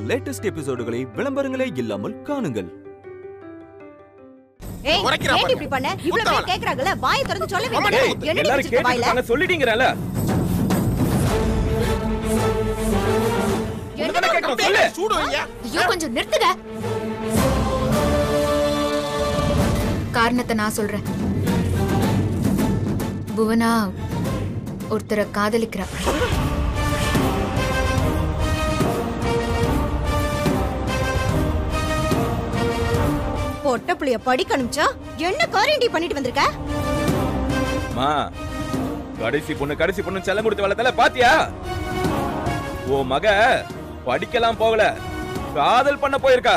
Latest எபிசோடுகளை விளம்பரங்களே இல்லாமல் காணுங்கள் ஏய் உரைக்கிறா ஏன் பாருங்க. இப்படி பண்ண இவ்வளவு குத்தவள. பேர் கேக்குறாங்கல வாயை திறந்து சொல்ல ஆமா, வேண்டியது டேய், என்னடி எல்லாரும் வச்சிருக்க வாயில கேட்டுருக்காங்க சொல்லிட்டீங்கறல என்னடி கேட்கணும் சொல்லு சூடு வைங்க ஐயோ கொஞ்சம் நிறுத்துங்க காரணத்தை நான் சொல்றேன் புவனா ஒருத்தரை காதலிக்கிறா பொட்ட புள்ளைய படிக்க அனுப்பிச்சா என்ன காரியண்டி பண்ணிட்டு வந்திருக்க மா கடைசி பொண்ணு கடைசி பொண்ணு செல்லம் கொடுத்து வளர்த்தல பாத்தியா ஓ மக படிக்கலாம் போகல காதல் பண்ண போயிருக்கா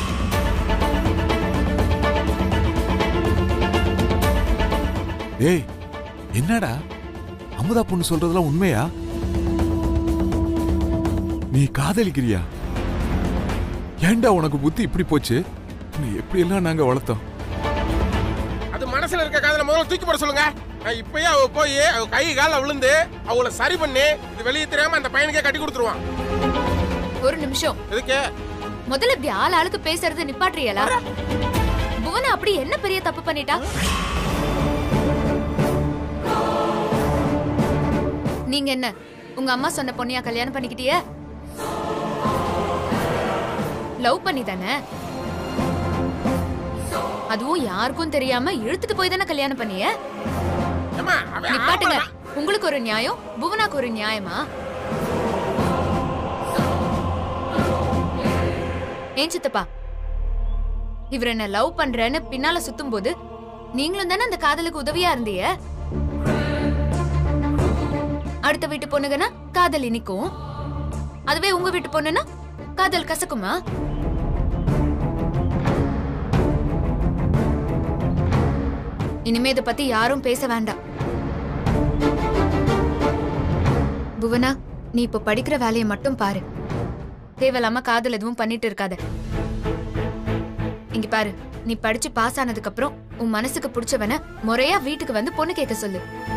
ஏய் என்னடா அமுதா பொண்ணு சொல்றதெல்லாம் உண்மையா நீ காதலிக்கிறியா ஏன்டா உனக்கு புத்தி இப்படி போச்சு நீ எப்படி எல்லாம் நாங்க வளர்த்தோம் அது மனசுல இருக்க காதல முதல்ல தூக்கி போட சொல்லுங்க நான் இப்பயே அவ போய் அவ கை கால விழுந்து அவங்கள சரி பண்ணி இது வெளியே தெரியாம அந்த பையனுக்கே கட்டி கொடுத்துருவான் ஒரு நிமிஷம் எதுக்கு முதல்ல இப்படி ஆள் ஆளுக்கு பேசுறது நிப்பாட்றியலா புவனா அப்படி என்ன பெரிய தப்பு பண்ணிட்டா நீங்க என்ன உங்க அம்மா சொன்ன பொண்ணையா கல்யாணம் பண்ணிக்கிட்டிய லவ் பண்ணி தானே அதுவும் யாருக்கும் தெரியாம இழுத்துட்டு போய் தானே கல்யாணம் பண்ணிய ஏம்மா, அவன் நிப்பாட்டுங்க ஆம்பளை. உங்களுக்கு ஒரு நியாயம் புவனாக்கு ஒரு நியாயமா ஏன் சித்தப்பா இவர் என்ன லவ் பண்றேன்னு பின்னால சுத்தும் போது நீங்களும் தானே அந்த காதலுக்கு உதவியா இருந்தீங்க அடுத்த வீட்டு பொண்ணுங்கன்னா காதல் இனிக்கும் அதுவே உங்க வீட்டு பொண்ணுன்னா காதல் கசக்குமா இனிமே இதை பத்தி யாரும் பேச வேண்டாம் புவனா நீ இப்ப படிக்கிற வேலையை மட்டும் பாரு தேவையில்லாம காதல் எதுவும் பண்ணிட்டு இருக்காத இங்க பாரு நீ படிச்சு பாஸ் ஆனதுக்கு அப்புறம் உன் மனசுக்கு பிடிச்சவன முறையா வீட்டுக்கு வந்து பொண்ணு கேட்க சொல்லு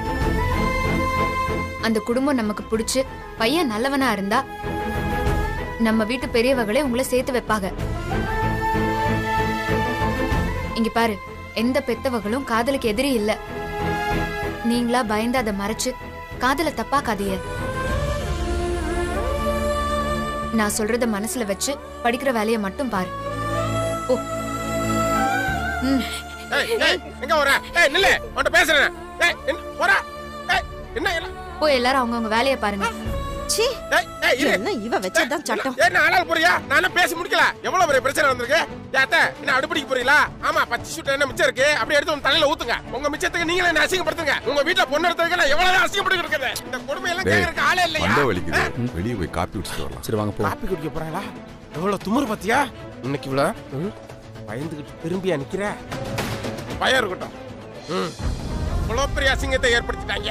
அந்த குடும்பம் நமக்கு பிடிச்சு பையன் நல்லவனா இருந்தா நம்ம வீட்டு பெரியவங்களே உங்களை சேர்த்து வைப்பாங்க இங்க பாரு எந்த பெத்தவங்களும் காதலுக்கு எதிரி இல்ல நீங்களா பயந்து அதை மறைச்சு காதல தப்பாக்காதீங்க நான் சொல்றத மனசுல வச்சு படிக்கிற வேலையை மட்டும் பாரு ஓ ம் ஏய், ஏய், எங்க வர ஏய் நில்லு உன்கிட்ட பேசுறேன் ஏய் என்ன போறா ஏய் என்ன என்ன போய் எல்லாரும் அவங்கவங்க வேலையை பாருங்க சீ ஏய் ஏய் இரு என்ன இவ வச்சதுதான் சட்டம் என்ன ஆளால் போறியா நானும் பேசி முடிக்கல எவ்வளவு பெரிய பிரச்சனை வந்திருக்கு ஏத்த என்ன அடுப்படிக்கு போறீங்களா ஆமா பச்சை சுட்டு என்ன மிச்சம் இருக்கு அப்படியே எடுத்து உங்க தலையில ஊத்துங்க உங்க மிச்சத்துக்கு நீங்களே என்ன அசிங்கப்படுத்துங்க உங்க வீட்டுல பொண்ணு எடுத்ததுக்கு நான் எவ்வளவு அசிங்கப்பட்டு இருக்கிறது இந்த கொடுமை எல்லாம் டேய், கேட்கறதுக்கு ஆளே இல்லையா மண்டை வலிக்குது வெளியே போய் காப்பி குடிச்சிட்டு வரலாம் சரி வாங்க போ காப்பி குடிக்க போறாங்களா எவ்வளவு துமுறு பாத்தியா இன்னைக்கு இவ்வளவு ம், பயந்துகிட்டு திரும்பியா நிக்கிற பயம் இருக்கட்டும் ம் இவ்வளவு பெரிய அசிங்கத்தை ஏற்படுத்திட்டாங்க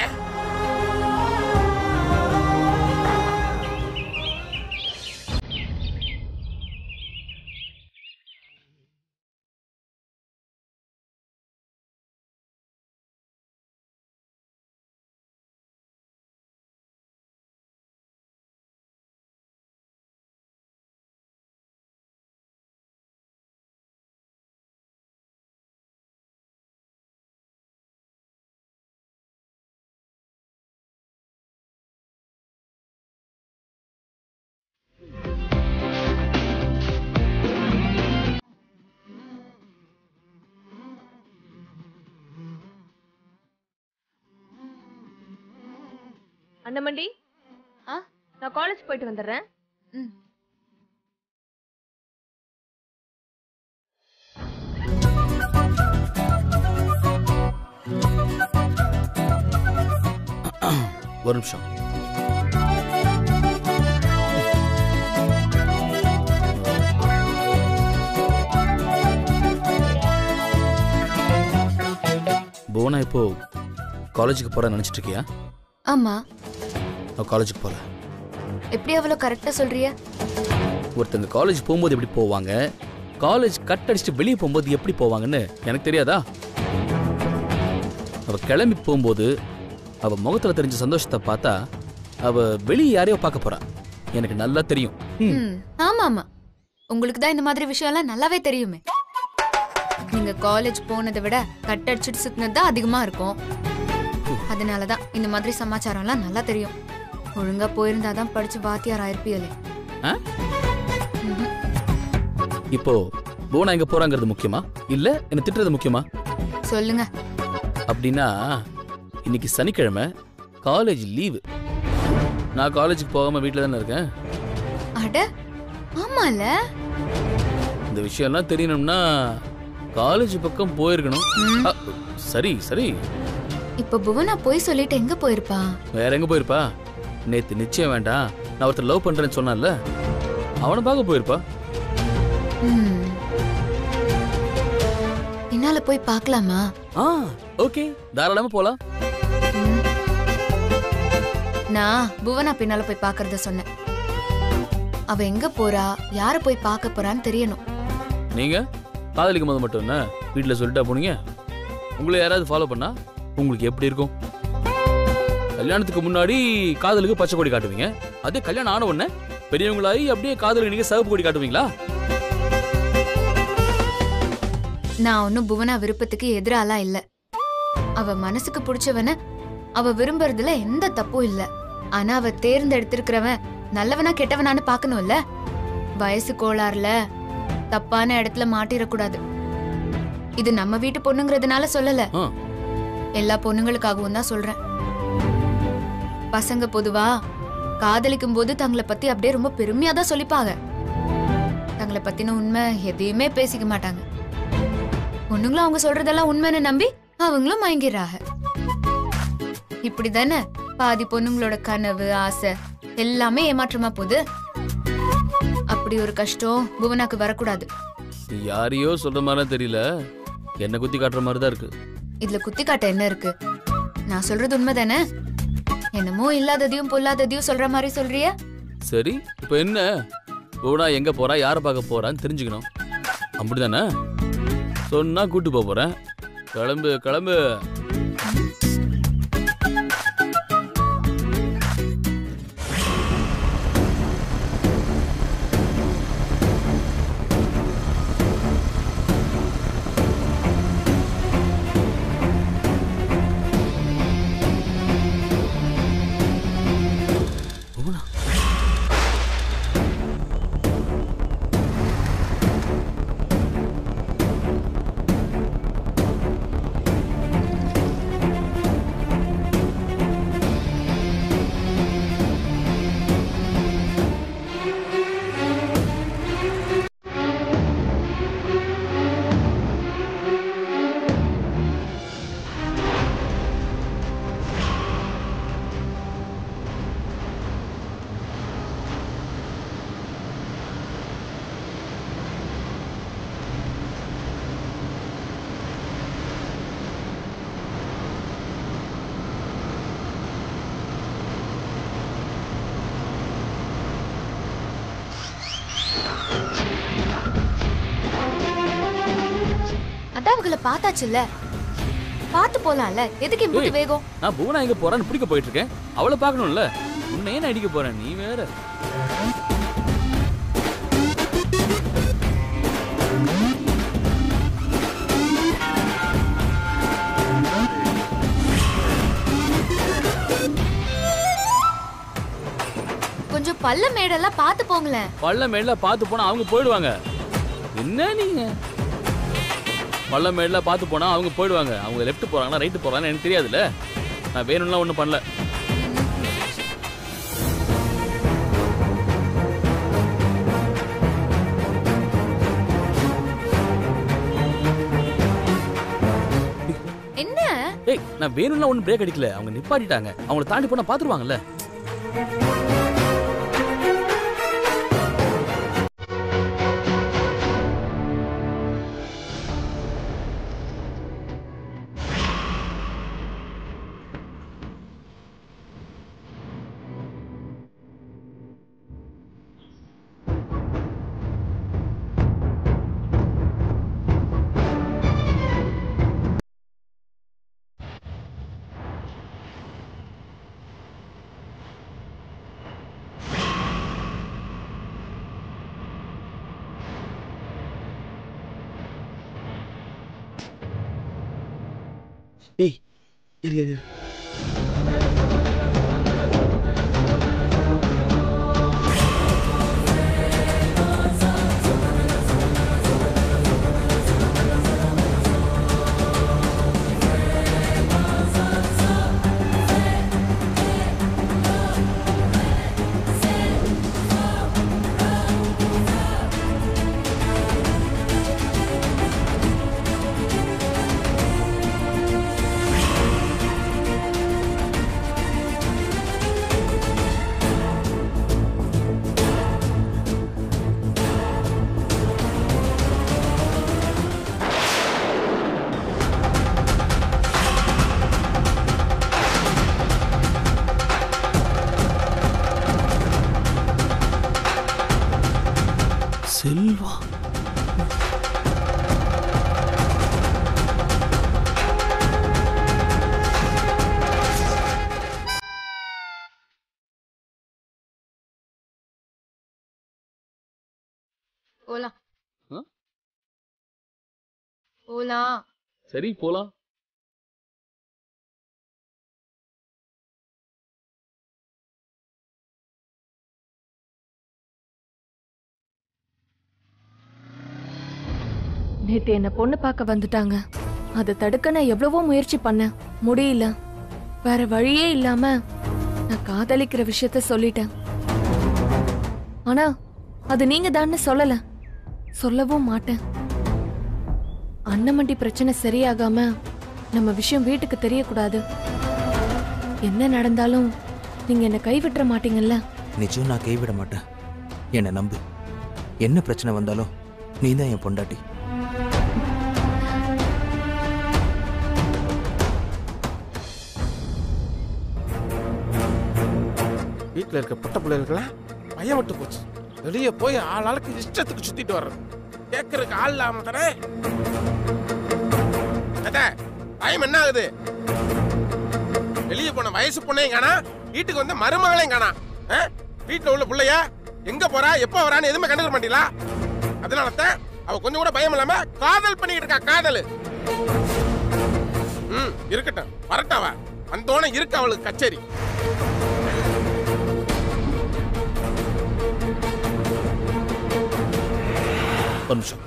அண்ணமண்டி ஆ நான் காலேஜ் போயிட்டு வந்துடுறேன் ம் ஒரு நிமிஷம் புவனா இப்போ காலேஜுக்கு போற நினைச்சிட்டு இருக்கியா ஆமா நான் காலேஜுக்கு போல எப்படி அவ்வளவு கரெக்டா சொல்றிய ஒருத்தங்க காலேஜ் போகும்போது எப்படி போவாங்க காலேஜ் கட் அடிச்சுட்டு வெளியே போகும்போது எப்படி போவாங்கன்னு எனக்கு தெரியாதா அவ கிளம்பி போகும்போது அவ முகத்துல தெரிஞ்ச சந்தோஷத்தை பார்த்தா அவ வெளியே யாரையோ பார்க்க போறா எனக்கு நல்லா தெரியும் ம், ஆமா ஆமா உங்களுக்கு தான் இந்த மாதிரி விஷயம்லாம் நல்லாவே தெரியுமே நீங்க காலேஜ் போனதை விட கட் அடிச்சுட்டு சுத்தினது தான் அதிகமா இருக்கும் அதனாலதான் இந்த மாதிரி சமாச்சாரம்லாம் நல்லா தெரியும் ஒழுங்கா போயிருந்தாதான் படிச்சு வாத்தியார் ஆயிருப்பியலே ஆ? ம்ஹும். இப்போ புவனா எங்க போறாங்கிறது முக்கியமா இல்ல என்ன திட்டுறது முக்கியமா சொல்லுங்க அப்படின்னா இன்னைக்கு சனிக்கிழமை காலேஜ் லீவு நான் காலேஜுக்கு போகாம வீட்டில் தானே இருக்கேன் அட ஆமால இந்த விஷயம்லாம் தெரியணும்னா காலேஜ் பக்கம் போயிருக்கணும் ம். அ, சரி சரி இப்ப புவனா போய் சொல்லிட்டு எங்க போயிருப்பா வேற எங்க போயிருப்பா நேத்து நிச்சயம் வேண்டாம் நான் ஒருத்தர் லவ் பண்றேன்னு சொன்னான்ல அவனை பார்க்க போயிருப்பா ம். பின்னால போய் பார்க்கலாமா ஆ ஓகே தாராளமா போலாம் ம். நான் புவனா பின்னால போய் பார்க்கறத சொன்னேன் அவ எங்க போறா யார போய் பார்க்க போறான்னு தெரியணும் நீங்க காதலிக்கும் போது மட்டும் என்ன வீட்டில் சொல்லிட்டா போனீங்க உங்களை யாராவது ஃபாலோ பண்ணா உங்களுக்கு எப்படி இருக்கும் கல்யாணத்துக்கு முன்னாடி காதலுக்கு பச்சை கொடி காட்டுவீங்க அதே கல்யாணம் ஆன உடனே பெரியவங்களாகி அப்படியே காதலுக்கு நீங்க சிவப்பு கொடி காட்டுவீங்களா நான் ஒன்னும் புவனா விருப்பத்துக்கு எதிராலாம் இல்ல அவ மனசுக்கு பிடிச்சவன அவ விரும்புறதுல எந்த தப்பும் இல்ல ஆனா அவ தேர்ந்தெடுத்திருக்கிறவன் நல்லவனா கெட்டவனான்னு பாக்கணும்ல வயசு கோளாறுல தப்பான இடத்துல மாட்டிடக்கூடாது இது நம்ம வீட்டு பொண்ணுங்கிறதுனால சொல்லல ஆ. எல்லா பொண்ணுங்களுக்காகவும் தான் சொல்றேன் பசங்க பொதுவா காதலிக்கும் போது தங்களை பத்தி அப்படியே ரொம்ப பெருமையா தான் சொல்லிப்பாங்க தங்களை பத்தின உண்மை எதையுமே பேசிக்க மாட்டாங்க பொண்ணுங்களும் அவங்க சொல்றதெல்லாம் உண்மைன்னு நம்பி அவங்களும் மயங்கிடுறாங்க இப்படிதானே பாதி பொண்ணுங்களோட கனவு ஆசை எல்லாமே ஏமாற்றமா போகுது அப்படி ஒரு கஷ்டம் புவனாக்கு வரக்கூடாது நீ யாரையோ சொல்ற மாதிரி தெரியல என்ன குத்தி காட்டுற மாதிரி தான் இருக்கு இதுல குத்தி காட்ட என்ன இருக்கு நான் சொல்றது உண்மைதானே என்னமோ இல்லாததையும் பொல்லாததையும் சொல்ற மாதிரி சொல்றிய சரி இப்போ என்ன போனா எங்க போறா யாரை பார்க்க போறான்னு தெரிஞ்சுக்கணும் அப்படிதானே சொன்னா கூட்டு போக போறேன் கிளம்பு கிளம்பு அதான் அவங்கள பார்த்தாச்சுல்ல பார்த்து போலாம்ல எதுக்கு இப்படி ஏய். வேகம் நான் புவனா எங்க போறான்னு பிடிக்க போயிட்டு இருக்கேன் அவளை பார்க்கணும்ல உன்னை ஏன் அடிக்க போறேன் நீ வேற கொஞ்சம் பல்ல மேடெல்லாம் பார்த்து போங்களேன் பள்ள மேல பார்த்து போனா அவங்க போயிடுவாங்க என்ன நீங்க பள்ள மேல பார்த்து போனா அவங்க போயிடுவாங்க அவங்க லெஃப்ட் போறாங்களா ரைட் போறாங்கன்னு எனக்கு தெரியாதுல்ல நான் வேணும்லாம் ஒண்ணும் பண்ணல என்ன ஏய் நான் வேணும்லாம் ஒன்றும் பிரேக் அடிக்கல அவங்க நிப்பாட்டிட்டாங்க அவங்கள தாண்டி போனா பாத்துருவாங்கல்ல டேய் இரு இரு செல்வா போலாம் ஆ? போலாம் சரி போலாம் நேத்து என்ன பொண்ணு பார்க்க வந்துட்டாங்க அதை தடுக்க நான் எவ்வளவோ முயற்சி பண்ணேன் முடியல வேற வழியே இல்லாம நான் காதலிக்கிற விஷயத்த சொல்லிட்டேன் ஆனா அது நீங்க தான்னு சொல்லல சொல்லவும் மாட்டேன் அன்னமண்டி பிரச்சனை சரியாகாம நம்ம விஷயம் வீட்டுக்கு தெரியக்கூடாது என்ன நடந்தாலும் நீங்க என்ன கைவிட்டுற மாட்டீங்கல்ல நிச்சயம் நான் கைவிட மாட்டேன் என்னை நம்பு என்ன பிரச்சனை வந்தாலும் நீ தான் என் பொண்டாட்டி வீட்டுல இருக்க பொட்ட பிள்ளைகளுக்கெல்லாம் பயம் விட்டு போச்சு வெளியே போய் ஆள் ஆளுக்கு இஷ்டத்துக்கு சுத்திட்டு வர்றது கேட்கறதுக்கு ஆள் இல்லாம தானே டைம் என்ன ஆகுது வெளியே போன வயசு பொண்ணையும் காணா வீட்டுக்கு வந்து மருமகளையும் காணா ஆ? வீட்டுல உள்ள பிள்ளைய எங்க போறா எப்ப வரான்னு எதுவுமே கண்டுக்க மாட்டீங்களா அதனால தான் அவ கொஞ்சம் கூட பயம் இல்லாம காதல் பண்ணிட்டு இருக்கா காதல் ம் இருக்கட்டும் வரட்டவ அந்தோன இருக்கு அவளுக்கு கச்சேரி ஒரு நிமிஷம்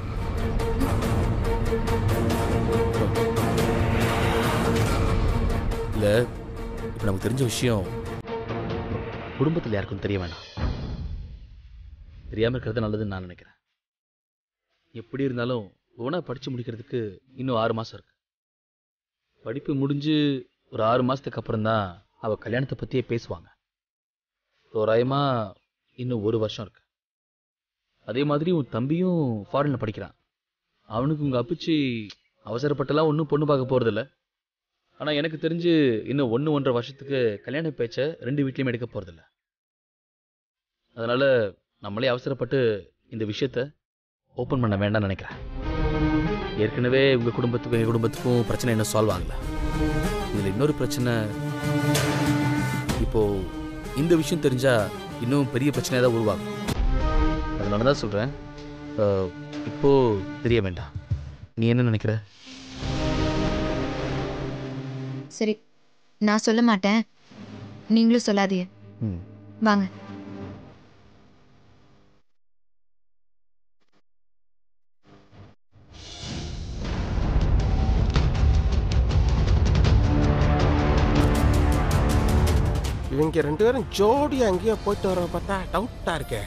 இல்ல இப்ப நமக்கு தெரிஞ்ச விஷயம் குடும்பத்தில் யாருக்கும் தெரிய வேணாம் தெரியாம இருக்கிறது நல்லதுன்னு நான் நினைக்கிறேன் எப்படி இருந்தாலும் குணா படிச்சு முடிக்கிறதுக்கு இன்னும் ஆறு மாசம் இருக்கு படிப்பு முடிஞ்சு ஒரு ஆறு மாசத்துக்கு அப்புறம் தான் அவ கல்யாணத்தை பத்தியே பேசுவாங்க தோராயமா இன்னும் ஒரு வருஷம் இருக்கு அதே மாதிரி உன் தம்பியும் ஃபாரின்ல படிக்கிறான் அவனுக்கு உங்க அப்பிச்சி அவசரப்பட்டெல்லாம் ஒன்றும் பொண்ணு பார்க்க போறதில்ல ஆனா எனக்கு தெரிஞ்சு இன்னும் ஒன்று ஒன்றரை வருஷத்துக்கு கல்யாண பேச்சை ரெண்டு வீட்லயும் எடுக்க போறதில்ல அதனால நம்மளே அவசரப்பட்டு இந்த விஷயத்த ஓப்பன் பண்ண வேண்டாம்னு நினைக்கிறேன் ஏற்கனவே உங்க குடும்பத்துக்கும் எங்க குடும்பத்துக்கும் பிரச்சனை இன்னும் சால்வ் ஆகல இதுல இன்னொரு பிரச்சனை இப்போ இந்த விஷயம் தெரிஞ்சா இன்னும் பெரிய பிரச்சனை தான் உருவாகும் அதனால தான் சொல்கிறேன் இப்போ தெரிய வேண்டாம் நீ என்ன நினைக்கிற சரி நான் சொல்ல மாட்டேன் நீங்களும் சொல்லாதீங்க ம் வாங்க இவங்க ரெண்டு பேரும் ஜோடியா எங்கேயோ போயிட்டு வர பார்த்தா டவுட்டா இருக்கே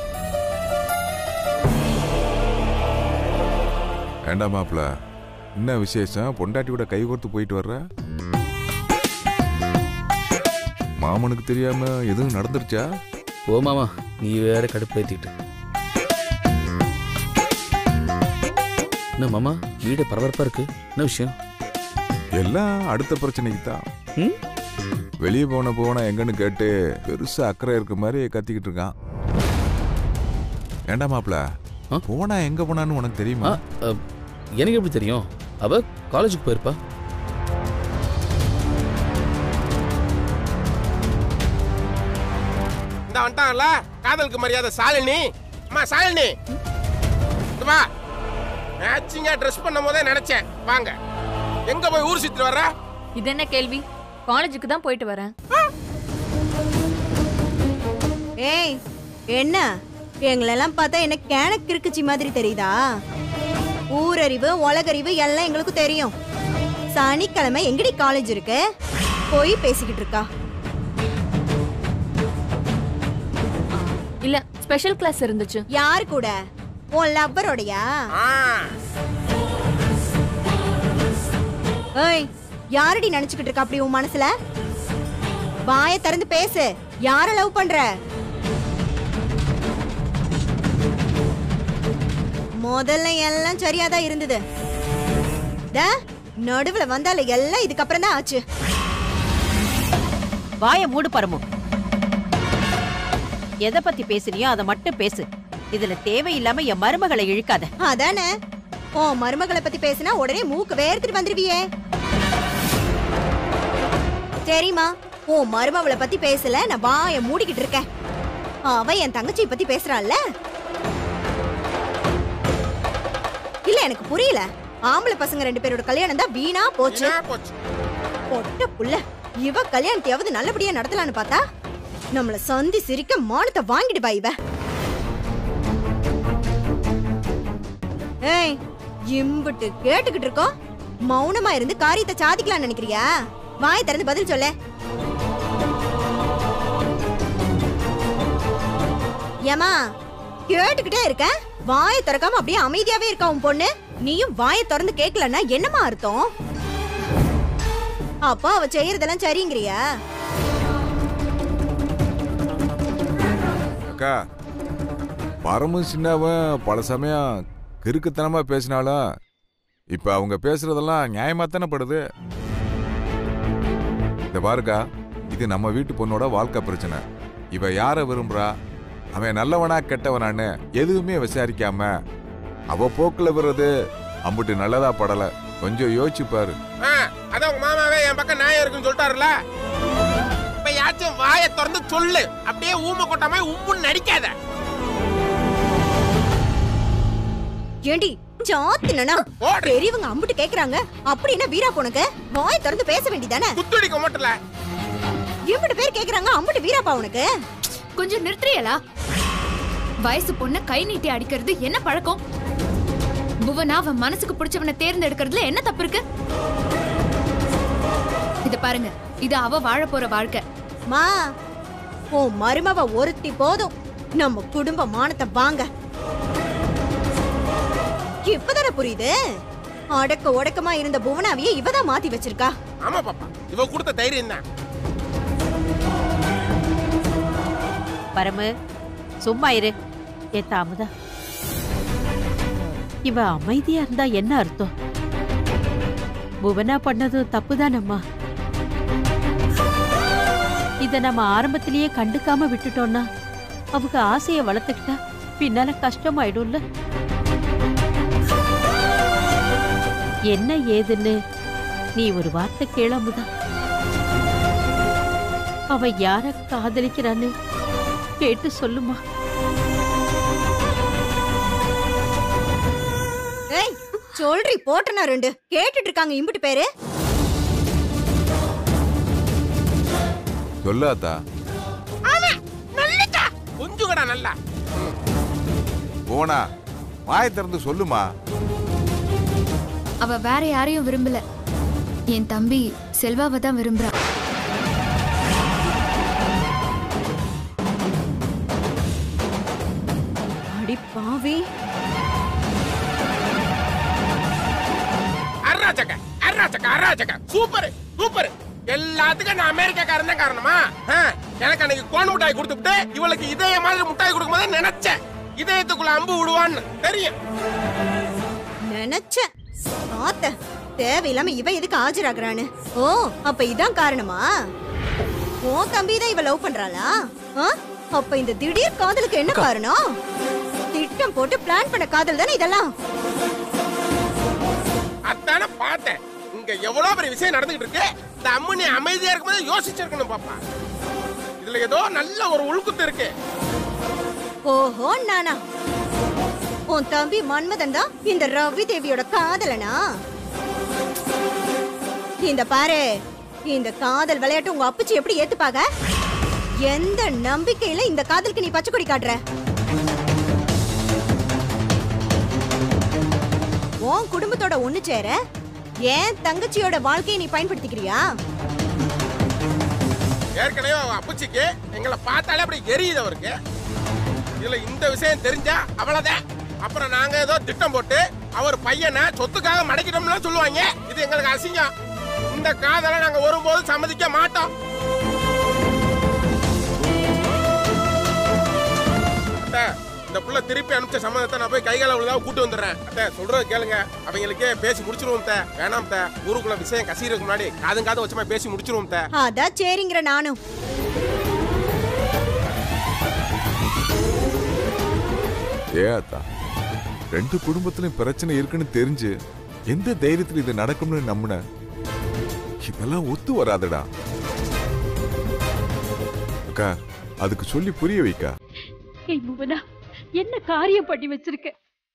ஏண்டா மாப்ள என்ன விசேஷம் பொண்டாட்டியோட கை கோர்த்து போயிட்டு வர்ற மாமனுக்கு தெரியாம எதுவும் நடந்துருச்சா ஓ மாமா நீ வேற கடுப்பேத்திட்டு என்ன மாமா வீடு பரபரப்பா இருக்கு என்ன விஷயம் எல்லாம் அடுத்த பிரச்சனைக்கு தான் ம் வெளியே போன போனா எங்கன்னு கேட்டு பெருசா அக்கறை இருக்க மாதிரி கத்திக்கிட்டு இருக்கான் ஏண்டா மாப்ள ஆ? போனா எங்க போனான்னு உனக்கு ஆ தெரியுமா அ, எனக்கு எப்படி தெரியும் அவ காலேஜுக்கு போயிருப்பா இந்த வந்துட்டாங்கல்ல காதலுக்கு மரியாதை சாலினி அம்மா சாலினி இங்க வா மேட்சிங்கா ட்ரெஸ் பண்ணும் போதே நினைச்சேன் வாங்க எங்க போய் ஊர் சுத்திட்டு வர்ற இது என்ன கேள்வி காலேஜுக்கு தான் போயிட்டு வரேன் ஏய் என்ன எங்களெல்லாம் பார்த்தா என்ன கேனக்கு இருக்குச்சி மாதிரி தெரியுதா ஊரறிவு உலகறிவு எல்லாம் எங்களுக்கு தெரியும் சனிக்கிழமை எங்கடி காலேஜ் இருக்கு போய் பேசிக்கிட்டு இருக்கா இல்ல ஸ்பெஷல் கிளாஸ் இருந்துச்சு யார் கூட உன் லவ்வரோடையா ஆ, ஏய் யாரடி நினைச்சுக்கிட்டு இருக்கா அப்படி உன் மனசுல வாயை திறந்து பேசு யார லவ் பண்ற முதல்ல எல்லாம் சரியாதான் இருந்தது டா, நடுவுல வந்தால எல்லாம் இதுக்கப்புறம் தான் ஆச்சு வாய மூடு பரமு எதை பத்தி பேசுனியோ அதை மட்டும் பேசு இதுல தேவையில்லாம என் மருமகளை இழுக்காத அதானே உன் மருமகளை பத்தி பேசினா உடனே மூக்கு வேர்த்துட்டு வந்துருவியே சரிம்மா உன் மருமவளை பத்தி பேசல நான் வாய மூடிக்கிட்டு இருக்கேன் அவ என் தங்கச்சியை பத்தி பேசுறாள்ல இல்ல எனக்கு புரியல ஆம்பளை பசங்க ரெண்டு பேரோட கல்யாணம் தான் வீணா போச்சு வீணா போச்சு பொட்ட புள்ள இவ கல்யாணத்தையாவது நல்லபடியா நடத்தலான்னு பார்த்தா நம்மள சந்தி சிரிக்க மானத்தை வாங்கிடுவா இவ ஏய் இம்புட்டு கேட்டுக்கிட்டு இருக்கோம் மௌனமா இருந்து காரியத்தை சாதிக்கலாம்னு நினைக்கிறியா வாய் திறந்து பதில் சொல்ல ஏமா கேட்டுக்கிட்டே இருக்க வாயை திறக்காம அப்படியே அமைதியாவே இருக்கா உன் பொண்ணு நீயும் வாயை திறந்து கேட்கலன்னா என்னமா அர்த்தம் அப்பா அவ செய்யறதெல்லாம் சரிங்கிறியா அக்கா பரமும் சின்னவன் பல சமயம் கிறுக்குத்தனமா பேசினாலும் இப்ப அவங்க பேசுறதெல்லாம் நியாயமா தானே படுது இந்த பாருக்கா இது நம்ம வீட்டு பொண்ணோட வாழ்க்கை பிரச்சனை இவ யார விரும்புறா அவன் நல்லவனா கெட்டவனான்னு எதுவுமே விசாரிக்காம அவ போக்குல விடுறது அம்புட்டு நல்லதா படல கொஞ்சம் யோசிச்சு பாரு ஆ, அதான் உங்க மாமாவே என் பக்கம் நியாயம் இருக்குன்னு சொல்லிட்டாருல இப்ப யாச்சும் வாயை திறந்து சொல்லு அப்படியே ஊமை கொட்ட மாதிரி உப்புன்னு நடிக்காத ஏண்டி சாத்தினா ஓடு. பெரியவங்க அம்புட்டு கேக்குறாங்க அப்படின்னா வீரா உனக்கு வாய் திறந்து பேச வேண்டியதானே குத்துடிக்க மாட்டல இம்புட்டு பேர் கேக்குறாங்க அம்புட்டு வீராப்பா உனக்கு கொஞ்சம் நிறுத்துறியலா வயசு பொண்ண கை நீட்டி அடிக்கிறது என்ன பழக்கம் புவனா அவன் மனசுக்கு பிடிச்சவனை தேர்ந்தெடுக்கிறதுல என்ன தப்பு இருக்கு இத பாருங்க இது அவ வாழ போற வாழ்க்கை மா உன் மருமவ ஒருத்தி போதும் நம்ம குடும்ப மானத்தை வாங்க இப்பதானே புரியுது அடக்க ஒடக்கமா இருந்த புவனாவையே இவதான் மாத்தி வச்சிருக்கா ஆமா பாப்பா இவ கொடுத்த தைரியம் தான் பரமு சும்மா இரு ஏ தாமதா இவ அமைதியா இருந்தா என்ன அர்த்தம் புவனா பண்ணது தப்புதானம்மா இத நம்ம ஆரம்பத்திலேயே கண்டுக்காம விட்டுட்டோம்னா அவங்க ஆசைய வளர்த்துக்கிட்டா பின்னால கஷ்டமாயிடும்ல என்ன ஏதுன்னு நீ ஒரு வார்த்தை கேளாமுதா அவ யார காதலிக்கிறான்னு கேட்டு சொல்லுமா ஏய் சொல்றி போட்டனா ரெண்டு கேட்டுட்டு இருக்காங்க இம்புட்டு பேரு சொல்லாத்தா கொஞ்சம் கூட நல்லா போனா வாயை திறந்து சொல்லுமா அவ வேற யாரையும் விரும்பல என் தம்பி செல்வாவை தான் விரும்புறா அடி பாவி அராஜக அராஜக அராஜக சூப்பர் சூப்பர் எல்லாத்துக்கும் நான் அமெரிக்காக்காரன் தான் காரணமா ஆ, எனக்கு அன்னைக்கு கோன் மிட்டாய் கொடுத்துட்டு இவளுக்கு இதய மாதிரி முட்டாய் கொடுக்கும் போது நினைச்சேன் இதயத்துக்குள்ள அம்பு விடுவான்னு தெரியும் நினைச்சேன் ஆத்த தேவையில்லாம இவ எதுக்கு ஆஜராகிறான்னு ஓ அப்ப இதான் காரணமா ஓ தம்பி தான் இவ லவ் பண்றாளா ஆ? அப்ப இந்த திடீர் காதலுக்கு என்ன காரணம் திட்டம் போட்டு பிளான் பண்ண காதல் தானே இதெல்லாம் அதானே பார்த்தேன் இங்க எவ்வளவு பெரிய விஷயம் நடந்துகிட்டு இருக்கு இந்த அம்மனி அமைதியா இருக்கும்போது யோசிச்சிருக்கணும் பாப்பா இதுல ஏதோ நல்ல ஒரு உள்குத்து இருக்கு ஓஹோ நானா உன் தம்பி மன்மதன் தான் இந்த ரவி தேவியோட காதலனா இந்த பாரு இந்த காதல் விளையாட்டு உங்க அப்பச்சி எப்படி ஏத்துப்பாங்க எந்த நம்பிக்கையில இந்த காதலுக்கு நீ பச்சை கொடி காட்டுற உன் குடும்பத்தோட ஒண்ணு சேர ஏன் தங்கச்சியோட வாழ்க்கையை நீ பயன்படுத்திக்கிறியா ஏற்கனவே அவங்க அப்பச்சிக்கு எங்களை பார்த்தாலே அப்படி எரியுது அவருக்கு இதுல இந்த விஷயம் தெரிஞ்சா அவ்வளவுதான் அப்புறம் நாங்க ஏதோ திட்டம் போட்டு அவர் பையனை சொத்துக்காக மடக்கிட்டோம்னு சொல்லுவாங்க இது எங்களுக்கு அசிங்கம் இந்த காதலை நாங்க ஒருபோதும் சம்மதிக்க மாட்டோம் அத்தை, இந்த புள்ள திருப்பி அனுப்பிச்ச சம்மதத்தை நான் போய் கைகால உள்ளதா கூட்டு வந்துடுறேன் அத்தை சொல்றது கேளுங்க அவங்களுக்கே பேசி முடிச்சிருவோம் தே வேணாம் தே ஊருக்குள்ள விஷயம் கசீருக்கு முன்னாடி காதும் காது வச்சமா பேசி முடிச்சிருவோம் தே அதான் சரிங்கிற நானும் ஏ அத்தா ரெண்டு குடும்பத்திலும் பிரச்சனை இருக்குன்னு தெரிஞ்சு எந்த தைரியத்துல இது நடக்கும்னு நம்பின இதெல்லாம் ஒத்து வராதுடா அக்கா அதுக்கு சொல்லி புரிய வைக்கா ஏய் புவனா என்ன காரியம் பண்ணி வச்சிருக்க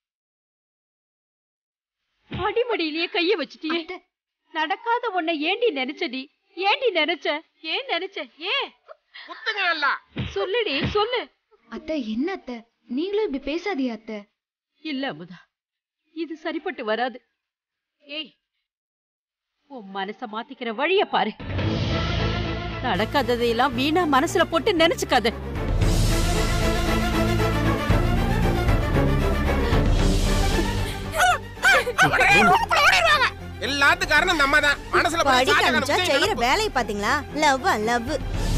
அடிமடியிலேயே கைய வச்சிட்டியே நடக்காத உன்னை ஏண்டி நினைச்ச நீ ஏண்டி நினைச்ச ஏன் நினைச்ச ஏன் குத்துங்க நல்லா சொல்லுடி சொல்லு அத்தை என்ன அத்தை நீங்களும் இப்படி பேசாதீங்க அத்தை இல்ல அமுதா இது சரிப்பட்டு வராது ஏய் உன் மனச மாத்திக்கிற வழிய பாரு நடக்காததையெல்லாம் வீணா மனசுல போட்டு நினைச்சுக்காத எல்லாத்துக்கும் காரணம் நம்ம தான் மனசுல போய் படிக்க சாட்டை ஆரம்பிச்சா காமிச்சு செய்யற வேலையை பாத்தீங்களா லவ் லவ்